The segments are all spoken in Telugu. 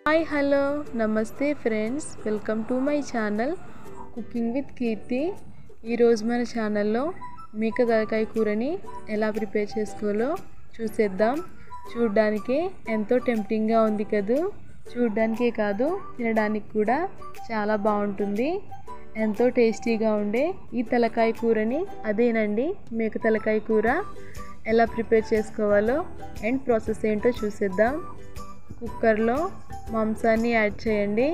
హాయ్ హలో నమస్తే friends welcome to my channel cooking with Keerthi ఈరోజు మన ఛానల్లో మేక తలకాయ కూరని ఎలా ప్రిపేర్ చేసుకోవాలో చూసేద్దాం చూడ్డానికి ఎంతో టెంప్టింగ్గా ఉంది కదూ చూడ్డానికే కాదు తినడానికి కూడా చాలా బాగుంటుంది ఎంతో టేస్టీగా ఉండే ఈ తలకాయ కూరని అదేనండి మేక తలకాయ కూర ఎలా ప్రిపేర్ చేసుకోవాలో అండ్ ప్రాసెస్ ఏంటో చూసేద్దాం కుక్కర్లో మాంసాన్ని యాడ్ చేయండి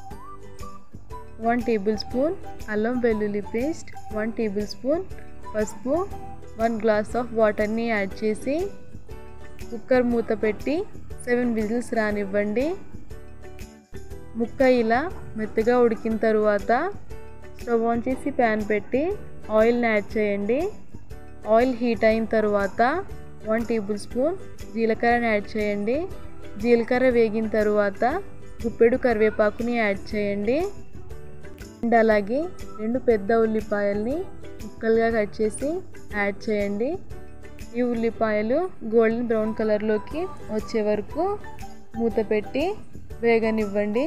వన్ టేబుల్ స్పూన్ అల్లం వెల్లుల్లి పేస్ట్ వన్ టేబుల్ స్పూన్ పసుపు వన్ గ్లాస్ ఆఫ్ వాటర్ని యాడ్ చేసి కుక్కర్ మూత పెట్టి సెవెన్ విజిల్స్ రానివ్వండి ముక్క ఇలా మెత్తగా ఉడికిన తరువాత స్టవ్ ఆన్ చేసి ప్యాన్ పెట్టి ఆయిల్ని యాడ్ చేయండి ఆయిల్ హీట్ అయిన తర్వాత వన్ టేబుల్ స్పూన్ జీలకర్రని యాడ్ చేయండి జీలకర్ర వేగిన తరువాత గుప్పెడు కరివేపాకుని యాడ్ చేయండి అండ్ అలాగే రెండు పెద్ద ఉల్లిపాయల్ని ముక్కలుగా కట్ చేసి యాడ్ చేయండి ఈ ఉల్లిపాయలు గోల్డెన్ బ్రౌన్ కలర్లోకి వచ్చే వరకు మూత పెట్టి వేగనివ్వండి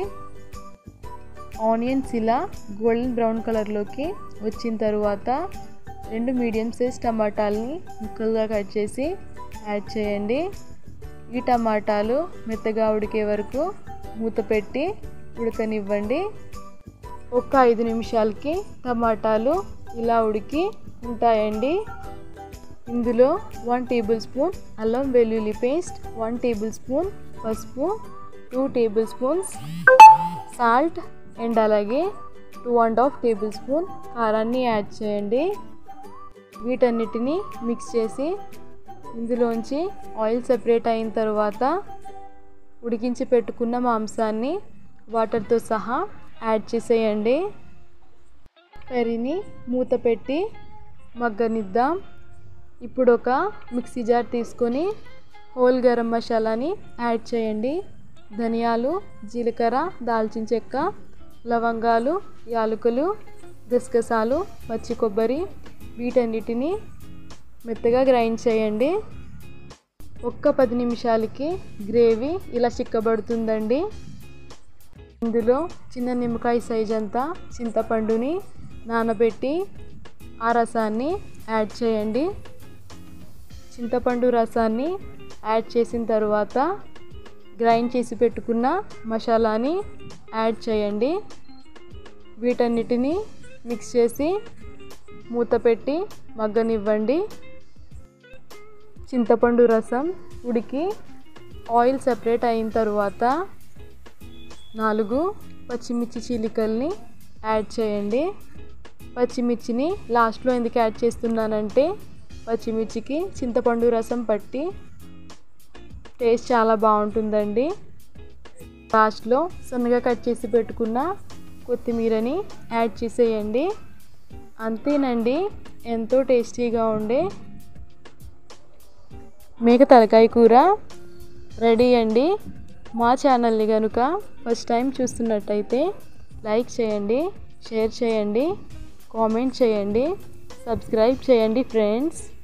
ఆనియన్స్ ఇలా గోల్డెన్ బ్రౌన్ కలర్లోకి వచ్చిన తర్వాత రెండు మీడియం సైజ్ టమాటాలని ముక్కలుగా కట్ చేసి యాడ్ చేయండి ఈ టమాటాలు మెత్తగా ఉడికే వరకు మూత పెట్టి ఉడకనివ్వండి ఒక ఐదు నిమిషాలకి టమాటాలు ఇలా ఉడికి ఉంటాయండి ఇందులో వన్ టేబుల్ స్పూన్ అల్లం వెల్లుల్లి పేస్ట్ వన్ టేబుల్ స్పూన్ పసుపు two tablespoons salt and అలాగే two and half tablespoon కారాన్ని యాడ్ చేయండి వీటన్నిటిని మిక్స్ చేసి ఇందులోంచి ఆయిల్ సెపరేట్ అయిన తర్వాత ఉడికించి పెట్టుకున్న మాంసాన్ని వాటర్తో సహా యాడ్ చేసేయండి కర్రీని మూత పెట్టి మగ్గనిద్దాం ఇప్పుడు ఒక మిక్సీ జార్ తీసుకొని హోల్ గరం మసాలాని యాడ్ చేయండి ధనియాలు జీలకర్ర దాల్చిన చెక్క లవంగాలు యాలకులు గసగసాలు పచ్చి కొబ్బరి వీటన్నిటిని మెత్తగా గ్రైండ్ చేయండి ఒక్క పది నిమిషాలకి గ్రేవీ ఇలా చిక్కబడుతుందండి ఇందులో చిన్న నిమ్మకాయ సైజ్ అంతా చింతపండుని నానబెట్టి ఆ రసాన్ని యాడ్ చేయండి చింతపండు రసాన్ని యాడ్ చేసిన తర్వాత గ్రైండ్ చేసి పెట్టుకున్న మసాలాని యాడ్ చేయండి వీటన్నిటిని మిక్స్ చేసి మూత పెట్టి మగ్గనివ్వండి చింతపండు రసం ఉడికి ఆయిల్ సెపరేట్ అయిన తర్వాత నాలుగు పచ్చిమిర్చి చీలికల్ని యాడ్ చేయండి పచ్చిమిర్చిని లాస్ట్లో ఎందుకు యాడ్ చేస్తున్నానంటే పచ్చిమిర్చికి చింతపండు రసం పట్టి టేస్ట్ చాలా బాగుంటుందండి లాస్ట్లో సన్నగా కట్ చేసి పెట్టుకున్న కొత్తిమీరని యాడ్ చేసేయండి అంతేనండి ఎంతో టేస్టీగా ఉండే మేక తలకాయ కూర రెడీ అండి మా ఛానల్ని కనుక ఫస్ట్ టైం చూస్తున్నట్టయితే లైక్ చేయండి షేర్ చేయండి కామెంట్ చేయండి సబ్స్క్రైబ్ చేయండి ఫ్రెండ్స్